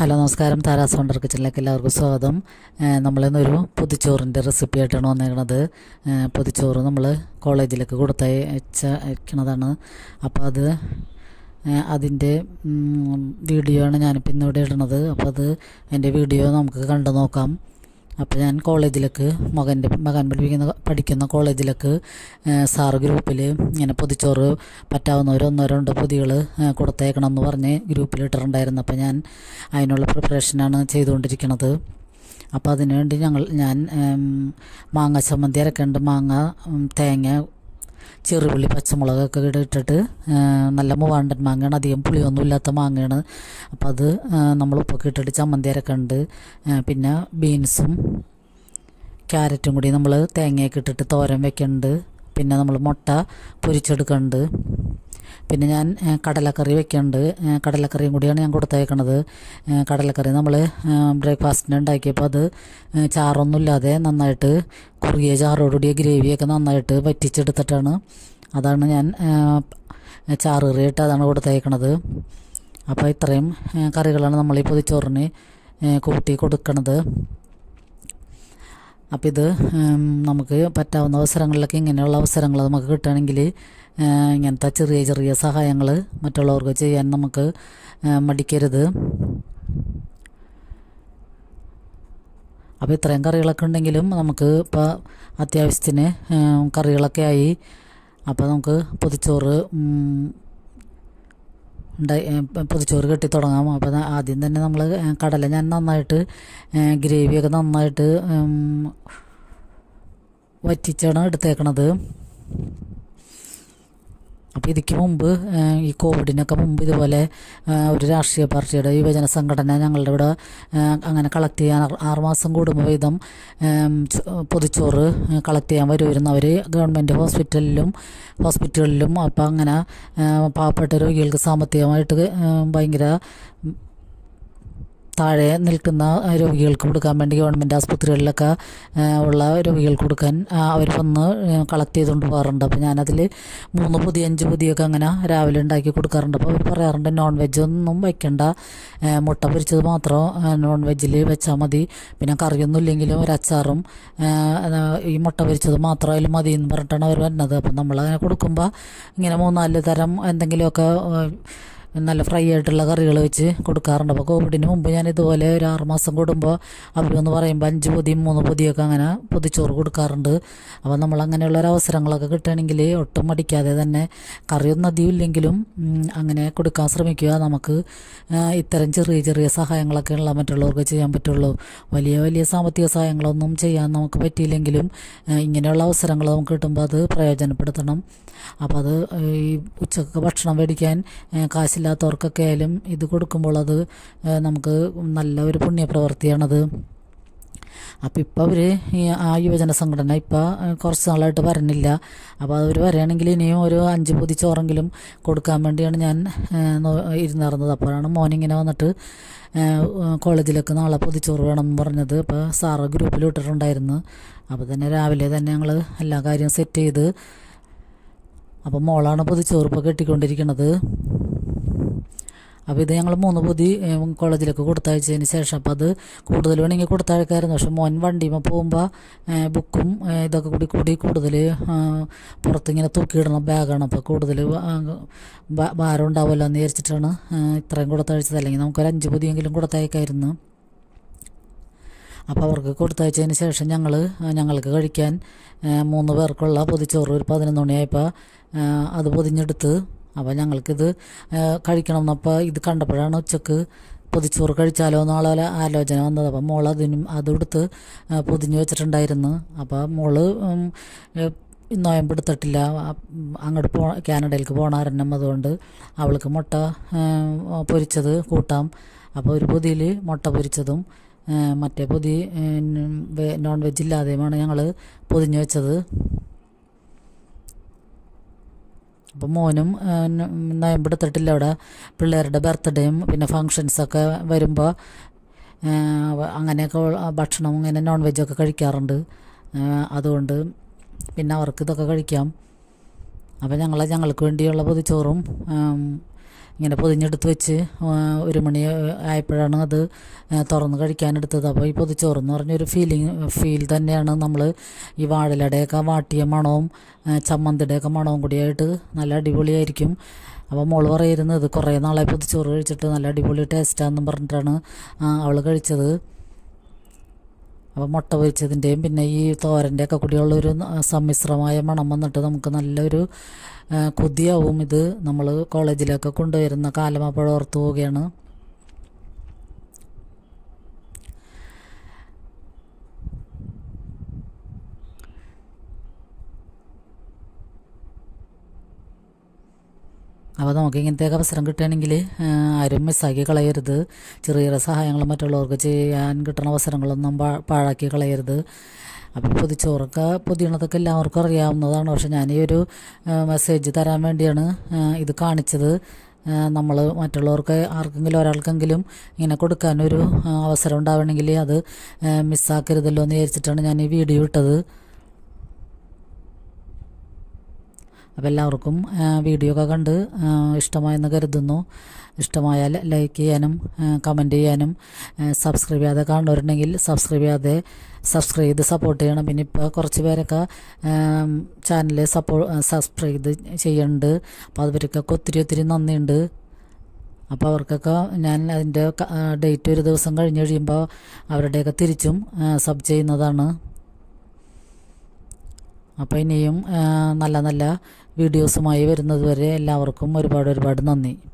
hello നമസ്കാരം Tara's wonder കിച്ചണിലേക്ക് എല്ലാവർക്കും സ്വാഗതം ഏഹ് നമ്മളിന്നൊരു പൊതിച്ചോറിൻ്റെ റെസിപ്പി ആയിട്ടാണ് വന്നേക്കണത് ഏഹ് പൊതിച്ചോറ് നമ്മൾ കോളേജിലേക്ക് കൊടുത്തയച്ച അയക്കണതാണ് അപ്പോൾ അത് ഏഹ് അതിൻ്റെ ഉം, വീഡിയോ ആണ് ഞാനിപ്പോൾ ഇന്നിവിടെ ഇടുന്നത് അപ്പോൾ അത് എൻ്റെ വീഡിയോ നമുക്ക് കണ്ടു നോക്കാം അപ്പോൾ ഞാൻ കോളേജിലേക്ക് മകൻ്റെ മകൻ പഠിപ്പിക്കുന്ന പഠിക്കുന്ന കോളേജിലേക്ക് ഏഹ് സാറ് ഗ്രൂപ്പിൽ ഇങ്ങനെ പൊതിച്ചോറ് പറ്റാവുന്നവർ ഒന്നോ രണ്ടോ പൊതികൾ കൊടുത്തേക്കണം എന്ന് പറഞ്ഞ് ഗ്രൂപ്പിൽ ഇട്ടിട്ടുണ്ടായിരുന്നു അപ്പോൾ ഞാൻ അതിനുള്ള പ്രിപ്പറേഷനാണ് ചെയ്തുകൊണ്ടിരിക്കുന്നത് അപ്പോൾ അതിനുവേണ്ടി ഞങ്ങൾ ഞാൻ ഏം, മാങ്ങ ചമ്മന്തി അരക്കേണ്ട മാങ്ങ ഉം, തേങ്ങ ചെറുപുള്ളി പച്ചമുളകൊക്കെ ഇവിടെ ഇട്ടിട്ട് ആ, നല്ല മൂവാണ്ടൻ മാങ്ങയാണ് അധികം പുളിയൊന്നും ഇല്ലാത്ത മാങ്ങയാണ് അപ്പോൾ അത് ആ, നമ്മൾ ഉപ്പൊക്കെ ഇട്ടിട്ട് ചമ്മന്തി അരക്കുന്നുണ്ട് ആ, പിന്നെ ബീൻസും ക്യാരറ്റും കൂടി നമ്മൾ തേങ്ങയൊക്കെ ഇട്ടിട്ട് തോരൻ വെക്കുന്നുണ്ട് പിന്നെ നമ്മൾ മുട്ട പൊരിച്ചെടുക്കുന്നുണ്ട് പിന്നെ ഞാൻ ഏ, കടലക്കറി വെക്കുന്നുണ്ട് ഏ, കടലക്കറിയും കൂടിയാണ് ഞാൻ കൊടുത്തയക്കണത് ഏ, കടലക്കറി നമ്മൾ ബ്രേക്ക്ഫാസ്റ്റിന് ഉണ്ടാക്കിയപ്പോൾ അത് ഏ, ചാറൊന്നുമില്ലാതെ നന്നായിട്ട് കുറുകിയ ചാറോടുകൂടിയ ഗ്രേവിയൊക്കെ നന്നായിട്ട് വറ്റിച്ചെടുത്തിട്ടാണ് അതാണ് ഞാൻ ഏ, ചാറുകറിയായിട്ട് അതാണ് കൊടുത്തയക്കണത് അപ്പോൾ ഇത്രയും ഏ, കറികളാണ് നമ്മൾ ഈ പൊതിച്ചോറിന് ഏ, കൂട്ടി കൊടുക്കണത് അപ്പം ഇത് ഉം, നമുക്ക് പറ്റാവുന്ന അവസരങ്ങളിലൊക്കെ ഇങ്ങനെയുള്ള അവസരങ്ങൾ നമുക്ക് കിട്ടുകയാണെങ്കിൽ ഇങ്ങനത്തെ ചെറിയ ചെറിയ സഹായങ്ങൾ മറ്റുള്ളവർക്ക് ചെയ്യാൻ നമുക്ക് ആ, മടിക്കരുത് അപ്പോൾ ഇത്രയും കറികളൊക്കെ ഉണ്ടെങ്കിലും നമുക്ക് ഇപ്പോൾ അത്യാവശ്യത്തിന് ഉം, കറികളൊക്കെ ആയി അപ്പോൾ നമുക്ക് പൊതിച്ചോറ് ഉം, ഉണ്ടായി പൊതിച്ചോറ് കെട്ടി തുടങ്ങാം അപ്പോൾ ആദ്യം തന്നെ നമ്മൾ കടല ഞാൻ നന്നായിട്ട് ഗ്രേവിയൊക്കെ നന്നായിട്ട് ഉം, വറ്റിച്ചാണ് എടുത്തേക്കണത് അപ്പോൾ ഇതിക്ക് മുമ്പ് ഏഹ്, ഈ കോവിഡിനൊക്കെ മുമ്പ് ഇതുപോലെ ഏഹ്, ഒരു രാഷ്ട്രീയ പാർട്ടിയുടെ യുവജന സംഘടന ഞങ്ങളുടെ ഇവിടെ ഏഹ്, അങ്ങനെ കളക്ട് ചെയ്യാൻ ആറ് ആറുമാസം കൂടുമ്പോൾ വീതം ഏം, ചോ- പൊതിച്ചോറ് കളക്ട് ചെയ്യാൻ വരുമായിരുന്നു അവർ ഗവൺമെൻറ് ഹോസ്പിറ്റലിലും ഹോസ്പിറ്റലിലും അപ്പോൾ അങ്ങനെ ഏഹ്, പാവപ്പെട്ട രോഗികൾക്ക് സാമ്പത്തികമായിട്ട് ഏഹ്, ഭയങ്കര ഉം, താഴെ നിൽക്കുന്ന രോഗികൾക്ക് കൊടുക്കാൻ വേണ്ടി ഗവൺമെൻറ് ആസ്പത്രികളിലൊക്കെ ആ, ഉള്ള രോഗികൾക്ക് കൊടുക്കാൻ അവർ വന്ന് കളക്ട് ചെയ്തുകൊണ്ട് പോകാറുണ്ട് അപ്പോൾ ഞാനതിൽ മൂന്ന് പൊതി അഞ്ച് പൊതിയൊക്കെ അങ്ങനെ രാവിലെ ഉണ്ടാക്കി കൊടുക്കാറുണ്ട് അപ്പോൾ അവർ പറയാറുണ്ട് നോൺ വെജ് ഒന്നും വയ്ക്കണ്ട ആ, മുട്ട പൊരിച്ചത് മാത്രം നോൺ വെജിൽ വെച്ചാൽ മതി പിന്നെ കറിയൊന്നും ഇല്ലെങ്കിലും ഒരു അച്ചാറും ആ, അത് ഈ മുട്ട പൊരിച്ചത് മാത്രം അതിൽ മതി എന്ന് പറഞ്ഞിട്ടാണ് അവർ വരുന്നത് അപ്പം നമ്മളങ്ങനെ കൊടുക്കുമ്പോൾ ഇങ്ങനെ മൂന്നാല് തരം എന്തെങ്കിലുമൊക്കെ ആ, നല്ല ഫ്രൈ ആയിട്ടുള്ള കറികൾ വെച്ച് കൊടുക്കാറുണ്ട് അപ്പോൾ കോവിഡിന് മുമ്പ് ഞാൻ ഇതുപോലെ ഒരു ആറുമാസം കൂടുമ്പോൾ അവരൊന്ന് പറയുമ്പോൾ അഞ്ച് പൊതിയും മൂന്ന് പൊതിയൊക്കെ അങ്ങനെ പൊതിച്ചോറ് കൊടുക്കാറുണ്ട് അപ്പോൾ നമ്മൾ അങ്ങനെയുള്ള ഒരു അവസരങ്ങളൊക്കെ കിട്ടുകയാണെങ്കിൽ ഒട്ടും മടിക്കാതെ തന്നെ കറിയൊന്നും അധികം ഇല്ലെങ്കിലും ഉം, അങ്ങനെ കൊടുക്കാൻ ശ്രമിക്കുക നമുക്ക് ആ, ഇത്തരം ചെറിയ ചെറിയ സഹായങ്ങളൊക്കെ ഉള്ള മറ്റുള്ളവർക്ക് ചെയ്യാൻ പറ്റുള്ളൂ വലിയ വലിയ സാമ്പത്തിക സഹായങ്ങളൊന്നും ചെയ്യാൻ നമുക്ക് പറ്റിയില്ലെങ്കിലും ആ, ഇങ്ങനെയുള്ള അവസരങ്ങൾ നമുക്ക് കിട്ടുമ്പോൾ അത് പ്രയോജനപ്പെടുത്തണം അപ്പോൾ അത് ഈ ഉച്ചക്ക് ഭക്ഷണം മേടിക്കാൻ ഏഹ് കാശില്ലാത്തവർക്കൊക്കെ ആയാലും ഇത് കൊടുക്കുമ്പോൾ അത് ഏഹ് നമുക്ക് നല്ല ഒരു പുണ്യപ്രവൃത്തിയാണത് അപ്പോൾ ഇപ്പോൾ അവർ ആ യുവജന സംഘടന ഇപ്പോൾ കുറച്ച് നാളായിട്ട് വരണില്ല അപ്പോൾ അവർ വരികയാണെങ്കിൽ ഇനിയും ഒരു അഞ്ച് പൊതി ചോറെങ്കിലും കൊടുക്കാൻ വേണ്ടിയാണ് ഞാൻ ഏഹ് നോ- ഇരുന്നിരുന്നത് അപ്പോഴാണ് മോനിങ്ങനെ വന്നിട്ട് ഏഹ് കോളേജിലേക്ക് നാളെ പൊതിച്ചോറ് വേണം എന്ന് പറഞ്ഞത് അപ്പോൾ സാറ് ഗ്രൂപ്പിൽ ഇട്ടിട്ടുണ്ടായിരുന്നു അപ്പോൾ തന്നെ രാവിലെ തന്നെ ഞങ്ങൾ എല്ലാ കാര്യവും സെറ്റ് ചെയ്ത് അപ്പോൾ മോളാണ് പൊതിച്ചോറ് ഇപ്പോൾ കെട്ടിക്കൊണ്ടിരിക്കുന്നത് അപ്പോൾ ഇത് ഞങ്ങൾ മൂന്ന് പൊതി ഏഹ്, കോളേജിലേക്ക് കൊടുത്തയച്ചതിന് ശേഷം അപ്പോൾ അത് കൂടുതൽ വേണമെങ്കിൽ കൊടുത്തയക്കായിരുന്നു പക്ഷെ മോൻ വണ്ടിയുമ്പോൾ പോകുമ്പോൾ ഏഹ്, ബുക്കും ഏഹ്, ഇതൊക്കെ കൂടി കൂടി കൂടുതൽ പുറത്തിങ്ങനെ തൂക്കിയിടുന്ന ബാഗാണ് അപ്പോൾ കൂടുതൽ ഭാരം ഉണ്ടാവുമല്ലോ എന്ന് വിചാരിച്ചിട്ടാണ് ഏഹ്, ഇത്രയും കൊടുത്തയച്ചത് അല്ലെങ്കിൽ നമുക്കൊരു അഞ്ച് പൊതിയെങ്കിലും കൊടുത്തയക്കായിരുന്നു അപ്പോൾ അവർക്ക് കൊടുത്തയച്ചതിന് ശേഷം ഞങ്ങൾ ഞങ്ങൾക്ക് കഴിക്കാൻ ആ, മൂന്ന് പേർക്കുള്ള പൊതിച്ചോറ് ഒരു പതിനൊന്ന് മണിയായപ്പോൾ ആ, അത് പൊതിഞ്ഞെടുത്ത് അപ്പോൾ ഞങ്ങൾക്കിത് ആ, കഴിക്കണം എന്നപ്പോൾ ഇത് കണ്ടപ്പോഴാണ് ഉച്ചക്ക് പൊതിച്ചോറ് കഴിച്ചാലോ എന്നുള്ള ആലോചന വന്നത് അപ്പം മോൾ അതിനും അതെടുത്ത് ആ, പൊതിഞ്ഞ് വെച്ചിട്ടുണ്ടായിരുന്നു അപ്പോൾ മോള് ഉം, ഏ, നോയമ്പെടുത്തിട്ടില്ല ആ, ഉം, അങ്ങോട്ട് പോ കാനഡയിലേക്ക് പോകണ കാരണം അതുകൊണ്ട് അവൾക്ക് മുട്ട ആ, പൊരിച്ചത് കൂട്ടാം അപ്പോൾ ഒരു പൊതിയിൽ മുട്ട പൊരിച്ചതും ആ, മറ്റേ പൊതി ഏ, വെ- നോൺ വെജ് ഇല്ലാതെയുമാണ് ഞങ്ങൾ പൊതിഞ്ഞ് വെച്ചത് അപ്പം മോനും ആ, ന- നൊയമ്പെടുത്തിട്ടില്ല അവിടെ പിള്ളേരുടെ ബർത്ത്ഡേയും പിന്നെ ഫങ്ഷൻസൊക്കെ വരുമ്പോൾ അങ്ങനെയൊക്കെ ഉള്ള ഭക്ഷണം ഇങ്ങനെ നോൺ വെജൊക്കെ കഴിക്കാറുണ്ട് ആ, അതുകൊണ്ട് പിന്നെ അവർക്ക് ഇതൊക്കെ കഴിക്കാം അപ്പോൾ ഞങ്ങൾ ഞങ്ങൾക്ക് വേണ്ടിയുള്ള പൊതിച്ചോറും ആം, ഇങ്ങനെ പൊതിഞ്ഞെടുത്ത് വെച്ച് ആ, ഒരു മണി ആയപ്പോഴാണ് അത് ആ, തുറന്ന് കഴിക്കാനെടുത്തത് അപ്പോൾ ഈ പൊതിച്ചോറ് എന്ന് പറഞ്ഞൊരു ഫീലിംഗ് ഫീൽ തന്നെയാണ് നമ്മൾ ഈ വാഴലടയൊക്കെ വാട്ടിയ മണവും ആ, ചമ്മന്തിയുടെയൊക്കെ മണവും കൂടിയായിട്ട് നല്ല അടിപൊളിയായിരിക്കും അപ്പോൾ മോള് പറയുന്നത് ഇത് കുറേ നാളെ പൊതിച്ചോറ് കഴിച്ചിട്ട് നല്ല അടിപൊളി ടേസ്റ്റാന്നും പറഞ്ഞിട്ടാണ് അവൾ കഴിച്ചത് അപ്പോൾ മുട്ട പൊരിച്ചതിൻ്റെയും പിന്നെ ഈ തോരൻ്റെ ഒക്കെ കൂടിയുള്ള ഒരു സമ്മിശ്രമായ മണം വന്നിട്ട് നമുക്ക് നല്ലൊരു ആ, കൊതിയാവും ഇത് നമ്മൾ കോളേജിലൊക്കെ കൊണ്ടുവരുന്ന കാലം അപ്പോൾ ഓർത്ത് പോവുകയാണ് അപ്പോൾ നമുക്ക് ഇങ്ങനത്തെയൊക്കെ അവസരം കിട്ടുകയാണെങ്കിൽ ആരും മിസ്സാക്കി കളയരുത് ചെറിയ ചെറിയ സഹായങ്ങൾ മറ്റുള്ളവർക്ക് ചെയ്യാൻ കിട്ടുന്ന അവസരങ്ങളൊന്നും പാ- പാഴാക്കി കളയരുത് അപ്പോൾ ഈ പൊതിച്ചോറൊക്കെ പൊതിയണതൊക്കെ എല്ലാവർക്കും അറിയാവുന്നതാണ് പക്ഷെ ഞാൻ ഈ ഒരു മെസ്സേജ് തരാൻ വേണ്ടിയാണ് ആ, ഇത് കാണിച്ചത് നമ്മൾ മറ്റുള്ളവർക്ക് ആർക്കെങ്കിലും ഒരാൾക്കെങ്കിലും ഇങ്ങനെ കൊടുക്കാനൊരു ആ, അവസരം ഉണ്ടാവണമെങ്കിൽ അത് ആ, മിസ്സാക്കരുതല്ലോ എന്ന് വിചാരിച്ചിട്ടാണ് ഞാൻ ഈ വീഡിയോ ഇട്ടത് അപ്പോൾ എല്ലാവർക്കും ആ, വീഡിയോ ഒക്കെ കണ്ട് ആ, ഇഷ്ടമായെന്ന് കരുതുന്നു ഇഷ്ടമായ ലൈക്ക് ചെയ്യാനും കമൻറ്റ് ചെയ്യാനും ആ, സബ്സ്ക്രൈബ് ചെയ്യാതെ കാണുന്നവരുണ്ടെങ്കിൽ സബ്സ്ക്രൈബ് ചെയ്യാതെ സബ്സ്ക്രൈബ് ചെയ്ത് സപ്പോർട്ട് ചെയ്യണം പിന്നെ ഇപ്പോൾ കുറച്ച് പേരൊക്കെ ചാനൽ സപ്പോ സബ്സ്ക്രൈബ് ചെയ്ത് ചെയ്യുന്നുണ്ട് അപ്പോൾ അവർക്കൊക്കെ ഒത്തിരി ഒത്തിരി നന്ദിയുണ്ട് അപ്പോൾ അവർക്കൊക്കെ ഞാൻ അതിൻ്റെ ഡേറ്റ് ഒരു ദിവസം കഴിഞ്ഞ് കഴിയുമ്പോൾ അവരുടെയൊക്കെ തിരിച്ചും സബ് ചെയ്യുന്നതാണ് അപ്പോൾ ഇനിയും ആ, നല്ല നല്ല വീഡിയോസുമായി വരുന്നത് വരെ എല്ലാവർക്കും ഒരുപാട് ഒരുപാട് നന്ദി